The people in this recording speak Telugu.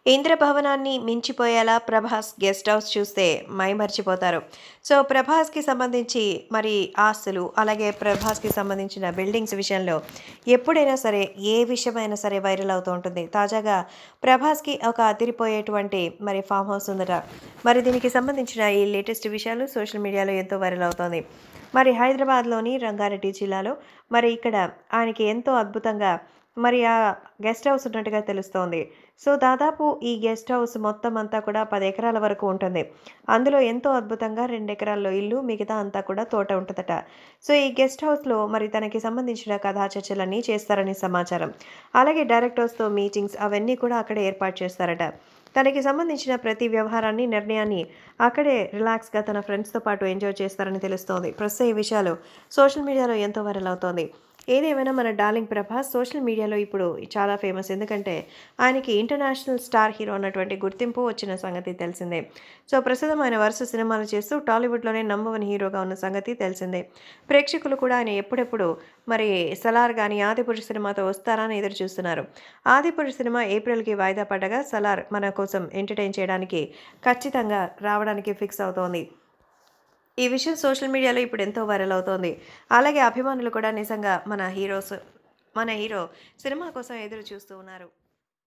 ఇంద్రభవనాన్ని మించిపోయేలా ప్రభాస్ గెస్ట్ హౌస్ చూస్తే మైమర్చిపోతారు సో ప్రభాస్కి సంబంధించి మరి ఆస్తులు అలాగే ప్రభాస్కి సంబంధించిన బిల్డింగ్స్ విషయంలో ఎప్పుడైనా సరే ఏ విషయమైనా సరే వైరల్ అవుతూ ఉంటుంది తాజాగా ప్రభాస్కి ఒక అదిరిపోయేటువంటి మరి ఫామ్ హౌస్ ఉందట మరి దీనికి సంబంధించిన ఈ లేటెస్ట్ విషయాలు సోషల్ మీడియాలో ఎంతో వైరల్ అవుతోంది మరి హైదరాబాద్లోని రంగారెడ్డి జిల్లాలో మరి ఇక్కడ ఆయనకి ఎంతో అద్భుతంగా మరి ఆ గెస్ట్ హౌస్ ఉన్నట్టుగా తెలుస్తోంది సో దాదాపు ఈ గెస్ట్ హౌస్ మొత్తం అంతా కూడా పది ఎకరాల వరకు ఉంటుంది అందులో ఎంతో అద్భుతంగా రెండు ఎకరాల్లో ఇల్లు మిగతా అంతా కూడా తోట ఉంటుందట సో ఈ గెస్ట్ హౌస్లో మరి తనకి సంబంధించిన కథా చర్చలన్నీ చేస్తారని సమాచారం అలాగే డైరెక్టర్స్తో మీటింగ్స్ అవన్నీ కూడా అక్కడే ఏర్పాటు చేస్తారట తనకి సంబంధించిన ప్రతి వ్యవహారాన్ని నిర్ణయాన్ని అక్కడే రిలాక్స్గా తన ఫ్రెండ్స్తో పాటు ఎంజాయ్ చేస్తారని తెలుస్తోంది ప్రస్తుతం ఈ విషయాలు సోషల్ మీడియాలో ఎంతో వైరల్ అవుతోంది ఏదేమైనా మన డార్లింగ్ ప్రభాస్ సోషల్ మీడియాలో ఇప్పుడు చాలా ఫేమస్ ఎందుకంటే ఆయనకి ఇంటర్నేషనల్ స్టార్ హీరో అన్నటువంటి గుర్తింపు వచ్చిన సంగతి తెలిసిందే సో ప్రస్తుతం ఆయన వరుస సినిమాలు చేస్తూ టాలీవుడ్లోనే నంబర్ వన్ హీరోగా ఉన్న సంగతి తెలిసిందే ప్రేక్షకులు కూడా ఆయన ఎప్పుడెప్పుడు మరి సలార్ కానీ ఆదిపురుష సినిమాతో వస్తారా అని ఎదురు చూస్తున్నారు ఆదిపురుష సినిమా ఏప్రిల్కి వాయిదా పడ్డగా సలార్ మన కోసం ఎంటర్టైన్ చేయడానికి ఖచ్చితంగా రావడానికి ఫిక్స్ అవుతోంది ఈ విషయం సోషల్ మీడియాలో ఇప్పుడు ఎంతో వైరల్ అవుతోంది అలాగే అభిమానులు కూడా నిజంగా మన హీరోస్ మన హీరో సినిమా కోసం ఎదురు చూస్తూ ఉన్నారు